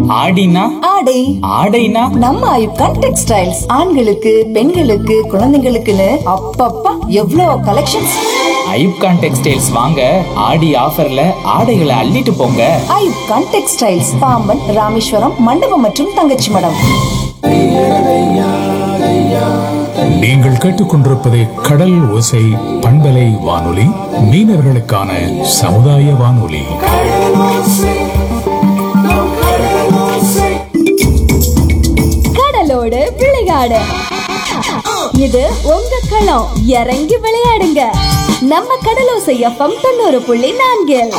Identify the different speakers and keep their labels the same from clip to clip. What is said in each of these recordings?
Speaker 1: ஆடினா
Speaker 2: ஆடை
Speaker 1: ஆடைனா
Speaker 2: நம்ம ஐப்கான் டெக்ஸ்டைல்ஸ் ஆண்களுக்கு பெண்களுக்கு குழந்தைங்களுக்குன்னு அப்பப்பா எவ்வளோ கலெக்ஷன்ஸ்
Speaker 1: ஐப்கான் டெக்ஸ்டைல்ஸ் வாங்க ஆடி ஆஃபர்ல ஆடைகளை அள்ளிட்டு போங்க
Speaker 2: ஐப்கான் டெக்ஸ்டைல்ஸ் பாம்பன் ராமேஸ்வரம் மண்டபம் மற்றும் தங்கச்சி மடம்
Speaker 3: நீங்கள் கேட்டுக்கொண்டிருப்பது கடல் ஓசை பண்பலை வானொலி மீனவர்களுக்கான சமுதாய வானொலி
Speaker 4: கடலோடு விளையாடு இது உங்க களம் இறங்கி விளையாடுங்க நம்ம கடலோசை எஃப்எம் தொண்ணூறு புள்ளி நான்கில்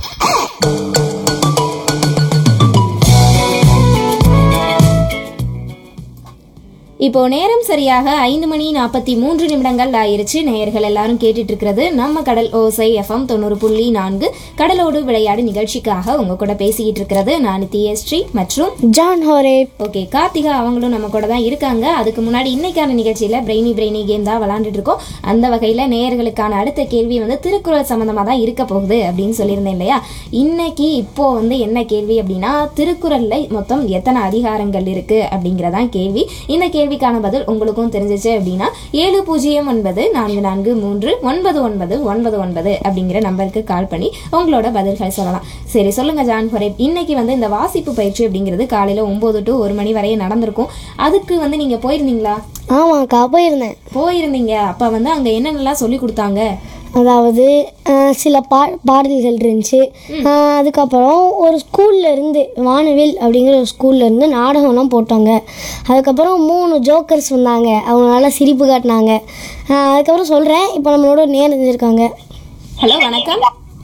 Speaker 4: இப்போ நேரம் சரியாக ஐந்து மணி நாற்பத்தி மூன்று நிமிடங்கள் ஆயிருச்சு நேயர்கள் எல்லாரும் கேட்டுட்டு இருக்கிறது நம்ம கடல் ஓசை எஃப்எம் தொண்ணூறு புள்ளி நான்கு கடலோடு விளையாடு நிகழ்ச்சிக்காக உங்க கூட பேசிக்கிட்டு இருக்கிறது நான் தியஸ்ரீ மற்றும்
Speaker 5: ஜான் ஹோரே
Speaker 4: ஓகே கார்த்திகா அவங்களும் நம்ம கூட தான் இருக்காங்க அதுக்கு முன்னாடி இன்னைக்கான நிகழ்ச்சியில பிரெய்னி பிரெய்னி கேம் தான் விளாண்டுட்டு இருக்கோம் அந்த வகையில நேயர்களுக்கான அடுத்த கேள்வி வந்து திருக்குறள் சம்பந்தமா தான் இருக்க போகுது அப்படின்னு சொல்லியிருந்தேன் இல்லையா இன்னைக்கு இப்போ வந்து என்ன கேள்வி அப்படின்னா திருக்குறள்ல மொத்தம் எத்தனை அதிகாரங்கள் இருக்கு அப்படிங்கறதான் கேள்வி இந்த கேள்விக்கான பதில் உங்களுக்கும் தெரிஞ்சிச்சு அப்படின்னா ஏழு பூஜ்ஜியம் ஒன்பது நான்கு நான்கு மூன்று ஒன்பது ஒன்பது ஒன்பது ஒன்பது அப்படிங்கிற நம்பருக்கு கால் பண்ணி உங்களோட பதில்கள் சொல்லலாம் சரி சொல்லுங்க ஜான் ஃபரேப் இன்னைக்கு வந்து இந்த வாசிப்பு பயிற்சி அப்படிங்கிறது காலையில ஒன்பது டு ஒரு மணி வரையும் நடந்திருக்கும் அதுக்கு வந்து நீங்க போயிருந்தீங்களா
Speaker 5: ஆமாக்கா போயிருந்தேன்
Speaker 4: போயிருந்தீங்க அப்ப வந்து அங்க என்னென்னலாம் சொல்லி கொடுத்தாங்க
Speaker 5: அதாவது அஹ், சில பா பாடல்கள் இருந்துச்சு அஹ், அதுக்கப்புறம் ஒரு ஸ்கூல்ல இருந்து வானவில் அப்படிங்கிற ஒரு ஸ்கூல்ல இருந்து நாடகம்லாம் போட்டாங்க அதுக்கப்புறம் மூணு ஜோக்கர்ஸ் வந்தாங்க அவங்க நல்லா சிரிப்பு காட்டினாங்க அஹ், அதுக்கப்புறம் சொல்கிறேன் இப்போ நம்மளோட நேரம் இருந்திருக்காங்க
Speaker 4: ஹலோ வணக்கம்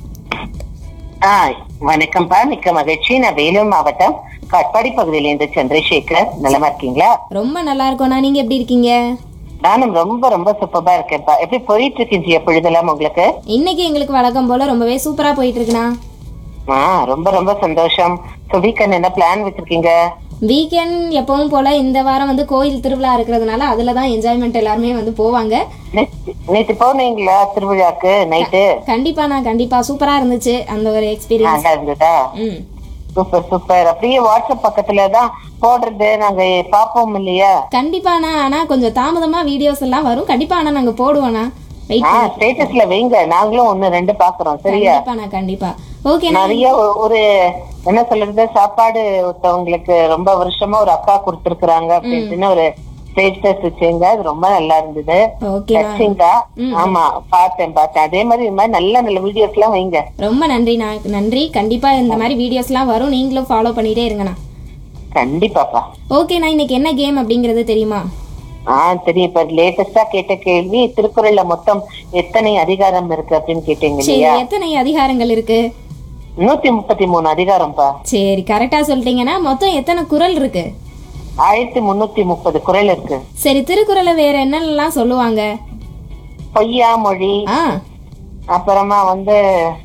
Speaker 6: ஆ வணக்கம்ப்பா மிக்க மகிழ்ச்சி நான் வேலூர் மாவட்டம் காட்பாடி பகுதியிலேருந்து சந்திரசேகர் நலமா இருக்கீங்களா
Speaker 4: ரொம்ப நல்லா இருக்கோண்ணா நீங்க எப்படி இருக்கீங்க
Speaker 6: நானும் ரொம்ப ரொம்ப சூப்பரா இருக்கேன்ப்பா எப்படி போயிட்டு இருக்கீங்க பொழுதெல்லாம் உங்களுக்கு
Speaker 4: இன்னைக்கு எங்களுக்கு வழக்கம் போல ரொம்பவே சூப்பரா போயிட்டு இருக்குண்ணா
Speaker 6: ஆ ரொம்ப ரொம்ப சந்தோஷம் ஸோ வீக்கெண்ட் என்ன பிளான் வச்சிருக்கீங்க
Speaker 4: வீக்கெண்ட் எப்பவும் போல இந்த வாரம் வந்து கோயில் திருவிழா இருக்கிறதுனால அதுல தான் என்ஜாய்மெண்ட் எல்லாருமே வந்து போவாங்க
Speaker 6: நேத்து- நேத்து போனீங்களா திருவிழாக்கு நைட்டு
Speaker 4: கண்டிப்பாண்ணா கண்டிப்பா சூப்பரா இருந்துச்சு அந்த ஒரு எக்ஸ்பீரியன்ஸ்
Speaker 6: நல்லா இருந்ததா
Speaker 4: ம்
Speaker 6: சூப்பர் சூப்பர் அப்படியே வாட்ஸ்அப் பக்கத்துல தான் போடுறது நாங்க பாப்போம் இல்லையா
Speaker 4: கண்டிப்பாண்ணா ஆனா கொஞ்சம் தாமதமா வீடியோஸ் எல்லாம் வரும் கண்டிப்பா ஆனா நாங்க போடுவோண்ணா வெயிட்
Speaker 6: ஆ ஸ்டேட்டஸ்ல வைங்க நாங்களும் ஒண்ணு ரெண்டு பாக்குறோம் சரியா
Speaker 4: கண்டிப்பாண்ணா கண்டிப்பா ஓகேண்ணா
Speaker 6: நிறைய ஒ- ஒரு என்ன சொல்றது சாப்பாடு ஒருத்தவங்களுக்கு ரொம்ப வருஷமா ஒரு அக்கா கொடுத்திருக்காங்க அப்படின்னு ஒரு ஸ்டேட்டஸ் வச்சுங்க அது ரொம்ப நல்லா இருந்தது
Speaker 4: ஓகேண்ணா
Speaker 6: டச்சிங்கா ஆமா பார்த்தேன் பார்த்தேன் அதே மாதிரி இது மாதிரி நல்ல நல்ல வீடியோஸ் எல்லாம் வைங்க
Speaker 4: ரொம்ப நன்றிண்ணா நன்றி கண்டிப்பா இந்த மாதிரி வீடியோஸ்லாம் வரும் நீங்களும் ஃபாலோ பண்ணிட்டே இருங்கண்ணா
Speaker 6: கண்டிப்பாப்பா
Speaker 4: ஓகேண்ணா இன்னைக்கு என்ன கேம் அப்படிங்கிறது தெரியுமா
Speaker 6: ஆஹ் தெரியும் இப்ப லேட்டஸ்டா கேட்ட கேள்வி திருக்குறள்ல மொத்தம் எத்தனை அதிகாரம் இருக்கு அப்படின்னு கேட்டீங்க
Speaker 4: சரி
Speaker 6: இல்லையா
Speaker 4: எத்தனை அதிகாரங்கள் இருக்கு
Speaker 6: நூத்தி முப்பத்தி மூணு அதிகாரம்ப்பா
Speaker 4: சரி கரெக்டா சொல்லிட்டீங்கன்னா மொத்தம் எத்தனை குறள் இருக்கு
Speaker 6: ஆயிரத்தி முன்னூத்தி முப்பது குறள் இருக்கு
Speaker 4: சரி திருக்குறளை வேற என்னென்னலாம் சொல்லுவாங்க
Speaker 6: பொய்யா மொழி
Speaker 4: ஆ
Speaker 6: அப்புறமா வந்து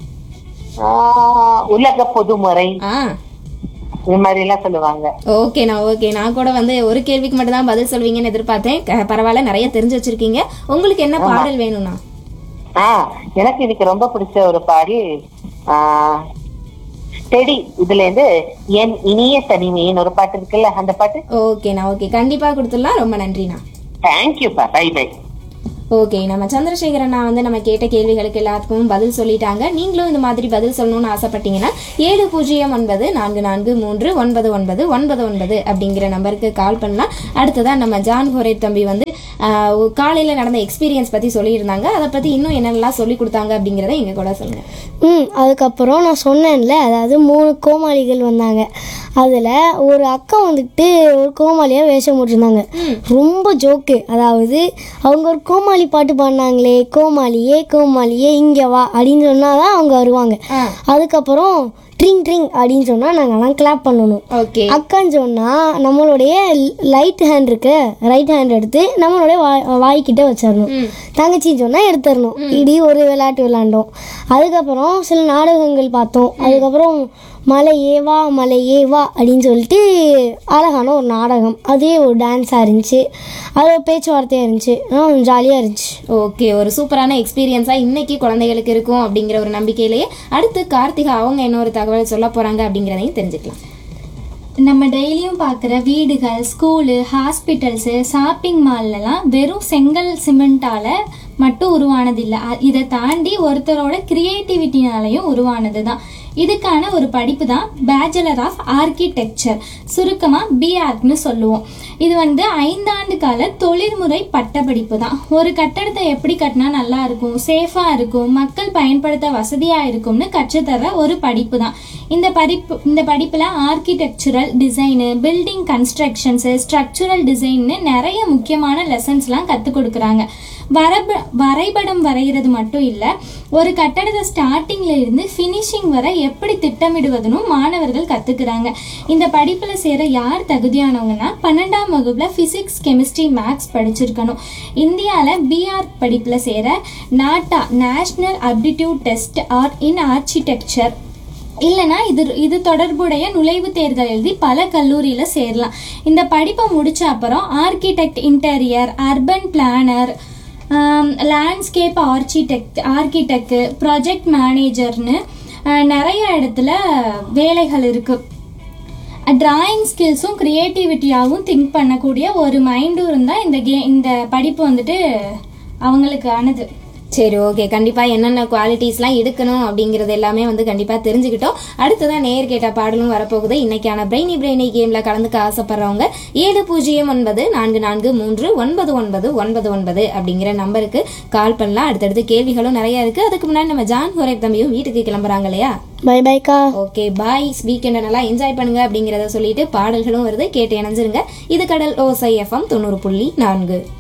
Speaker 6: ஆஹ், உலக பொதுமுறை
Speaker 4: ஆ
Speaker 6: இது மாதிரி எல்லாம் சொல்லுவாங்க
Speaker 4: ஓகேண்ணா ஓகே நான் கூட வந்து ஒரு கேள்விக்கு மட்டும் தான் பதில் சொல்வீங்கன்னு எதிர்பார்த்தேன் க- பரவாயில்ல நிறைய தெரிஞ்சு வச்சிருக்கீங்க உங்களுக்கு என்ன பாடல் வேணும்ண்ணா
Speaker 6: ஆஹ் எனக்கு இன்னைக்கு ரொம்ப பிடிச்ச ஒரு பாடல் ஆஹ், செடி இதுல இருந்து என் இனிய தனிமையின் ஒரு பாட்டு இருக்குல்ல அந்த பாட்டு
Speaker 4: ஓகேண்ணா ஓகே கண்டிப்பா கொடுத்துடலாம் ரொம்ப நன்றிண்ணா
Speaker 6: தேங்க்யூப்பா பை பை
Speaker 4: ஓகே நம்ம சந்திரசேகர் அண்ணா வந்து நம்ம கேட்ட கேள்விகளுக்கு எல்லாத்துக்கும் பதில் சொல்லிட்டாங்க நீங்களும் இந்த மாதிரி பதில் சொல்லணும்னு ஆசைப்பட்டீங்கன்னா ஏழு பூஜ்ஜியம் ஒன்பது நான்கு நான்கு மூன்று ஒன்பது ஒன்பது ஒன்பது ஒன்பது அப்படிங்கிற நம்பருக்கு கால் பண்ணலாம் அடுத்ததா நம்ம ஜான் ஹோரே தம்பி வந்து ஆஹ், ஒரு காலையில நடந்த எக்ஸ்பீரியன்ஸ் பத்தி சொல்லியிருந்தாங்க அதை பத்தி இன்னும் என்னென்னலாம் சொல்லி கொடுத்தாங்க அப்படிங்கிறத எங்க கூட சொல்லுங்க
Speaker 5: ம் அதுக்கப்புறம் நான் சொன்னேன்ல அதாவது மூணு கோமாளிகள் வந்தாங்க அதில் ஒரு அக்கா வந்துட்டு ஒரு கோமாளியாக வேஷம் போட்டிருந்தாங்க ரொம்ப ஜோக்கு அதாவது அவங்க ஒரு கோமாளி பாட்டு பாடினாங்களே கோமாளியே கோமாளியே இங்கே வா அப்படின்னு சொன்னால் தான் அவங்க வருவாங்க அதுக்கப்புறம் ட்ரிங் ட்ரிங் அப்படின்னு சொன்னால் நாங்கள்லாம் கிளாப் பண்ணணும்
Speaker 4: ஓகே
Speaker 5: அக்கான்னு சொன்னால் நம்மளுடைய லைட் ஹேண்ட் இருக்கு ரைட் ஹேண்ட் எடுத்து நம்மளுடைய வாய் வாய்க்கிட்ட வச்சிடணும் தங்கச்சின்னு சொன்னால் எடுத்துடணும் இப்படி ஒரு விளையாட்டு விளையாண்டோம் அதுக்கப்புறம் சில நாடகங்கள் பார்த்தோம் அதுக்கப்புறம் மலையே வா மலையே வா அப்படின்னு சொல்லிட்டு அழகான ஒரு நாடகம் அதே ஒரு டான்ஸாக இருந்துச்சு அது ஒரு பேச்சுவார்த்தையாக இருந்துச்சு ஜாலியாக இருந்துச்சு
Speaker 4: ஓகே ஒரு சூப்பரான எக்ஸ்பீரியன்ஸா இன்னைக்கு குழந்தைகளுக்கு இருக்கும் அப்படிங்கிற ஒரு நம்பிக்கையிலேயே அடுத்து கார்த்திகா அவங்க என்ன ஒரு தகவல் சொல்ல போறாங்க அப்படிங்கிறதையும் தெரிஞ்சுக்கலாம்
Speaker 7: நம்ம டெய்லியும் பார்க்குற வீடுகள் ஸ்கூலு ஹாஸ்பிட்டல்ஸு ஷாப்பிங் மால்லலாம் வெறும் செங்கல் சிமெண்ட்டால் மட்டும் உருவானதில்லை அ- இதை தாண்டி ஒருத்தரோட கிரியேட்டிவிட்டினாலையும் உருவானது தான் இதுக்கான ஒரு படிப்பு தான் பேச்சுலர் ஆஃப் ஆர்கிடெக்சர் சுருக்கமாக பிஆர்க்னு சொல்லுவோம் இது வந்து ஐந்தாண்டு கால தொழில்முறை பட்டப்படிப்பு தான் ஒரு கட்டடத்தை எப்படி கட்டினா நல்லா இருக்கும் சேஃபாக இருக்கும் மக்கள் பயன்படுத்த வசதியாக இருக்கும்னு கற்றுத்தர ஒரு படிப்பு தான் இந்த படிப்பு இந்த படிப்பில் architectural design building constructions structural டிசைன்னு நிறைய முக்கியமான லெசன்ஸ்லாம் கற்றுக் கொடுக்குறாங்க வரப வரைபடம் வரைகிறது மட்டும் இல்லை ஒரு கட்டடத்தை ஸ்டார்டிங்ல இருந்து ஃபினிஷிங் வரை எப்படி திட்டமிடுவதுன்னு மாணவர்கள் கற்றுக்குறாங்க இந்த படிப்பில் சேர யார் தகுதியானவங்கன்னா பன்னெண்டாம் வகுப்பில் ஃபிசிக்ஸ் கெமிஸ்ட்ரி மேக்ஸ் படிச்சிருக்கணும் இந்தியாவில் பிஆர் படிப்பில் சேர NATA national aptitude test or in architecture இல்லைனா இது இது தொடர்புடைய நுழைவுத் தேர்தல் எழுதி பல கல்லூரியில் சேரலாம் இந்த படிப்பை முடிச்ச அப்புறம் architect interior urban planner landscape architect architect project மேனேஜர்னு நிறைய இடத்துல வேலைகள் இருக்குது டிராயிங் ஸ்கில்ஸும் க்ரியேட்டிவிட்டியாகவும் திங்க் பண்ணக்கூடிய ஒரு மைண்டும் இருந்தால் இந்த கே இந்த படிப்பு வந்துட்டு அவங்களுக்கு ஆனது
Speaker 4: சரி ஓகே கண்டிப்பாக என்னென்ன குவாலிட்டிஸ்லாம் எடுக்கணும் அப்படிங்கிறது எல்லாமே வந்து கண்டிப்பாக தெரிஞ்சுக்கிட்டோம் அடுத்ததான் நேர் கேட்ட பாடலும் வரப்போகுது இன்னைக்கான பிரெய்னி பிரெய்னி கேமில் கலந்துக்க ஆசைப்படுறவங்க ஏழு பூஜ்ஜியம் ஒன்பது நான்கு நான்கு மூன்று ஒன்பது ஒன்பது ஒன்பது ஒன்பது அப்படிங்கிற நம்பருக்கு கால் பண்ணலாம் அடுத்தடுத்து கேள்விகளும் நிறைய இருக்குது அதுக்கு முன்னாடி நம்ம ஜான் ஹோரேப் தம்பியும் வீட்டுக்கு கிளம்புறாங்க இல்லையா
Speaker 5: பை பைக்கா
Speaker 4: ஓகே பாய் வீக்கெண்டை நல்லா என்ஜாய் பண்ணுங்க அப்படிங்கிறத சொல்லிட்டு பாடல்களும் வருது கேட்டு இணைஞ்சிருங்க இது கடல் ஓசை எஃப்எம் தொண்ணூறு புள்ளி நான்கு